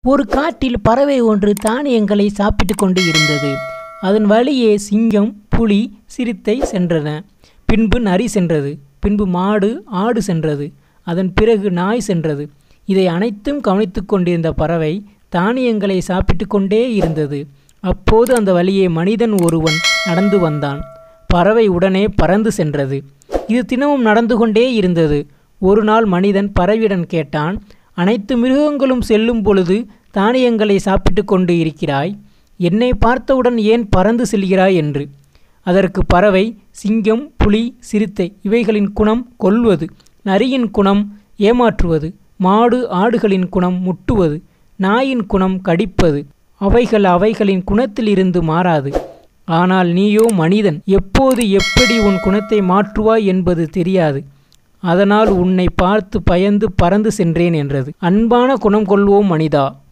ஒரு காட்டில் பறவை ஒன்று தானியங்களை சாப்பிட்டு கொண்டு இருந்தது அதன் வழியே சிங்கம் புலி சிறுத்தை சென்றன பின்பு நரி சென்றது பின்பு மாடு ஆடு சென்றது அதன் பிறகு நாய் சென்றது இதை அனைத்தும் கவனித்துக் கொண்டிருந்த பறவை தானியங்களை சாப்பிட்டு கொண்டே இருந்தது அப்போது அந்த வழியே மனிதன் ஒருவன் நடந்து வந்தான் பறவை உடனே பறந்து சென்றது இது தினமும் நடந்து கொண்டே இருந்தது ஒரு நாள் மனிதன் பறவையிடம் கேட்டான் அனைத்து மிருகங்களும் செல்லும் பொழுது தானியங்களை சாப்பிட்டு கொண்டு இருக்கிறாய் என்னை பார்த்தவுடன் ஏன் பறந்து செல்கிறாய் என்று அதற்கு பறவை சிங்கம் புலி சிறுத்தை இவைகளின் குணம் கொல்வது நரியின் குணம் ஏமாற்றுவது மாடு ஆடுகளின் குணம் முட்டுவது நாயின் குணம் கடிப்பது அவைகள் அவைகளின் குணத்திலிருந்து மாறாது ஆனால் நீயோ மனிதன் எப்போது எப்படி உன் குணத்தை மாற்றுவாய் என்பது தெரியாது அதனால் உன்னை பார்த்து பயந்து பறந்து சென்றேன் என்றது அன்பான குணம் கொள்வோம் மனிதா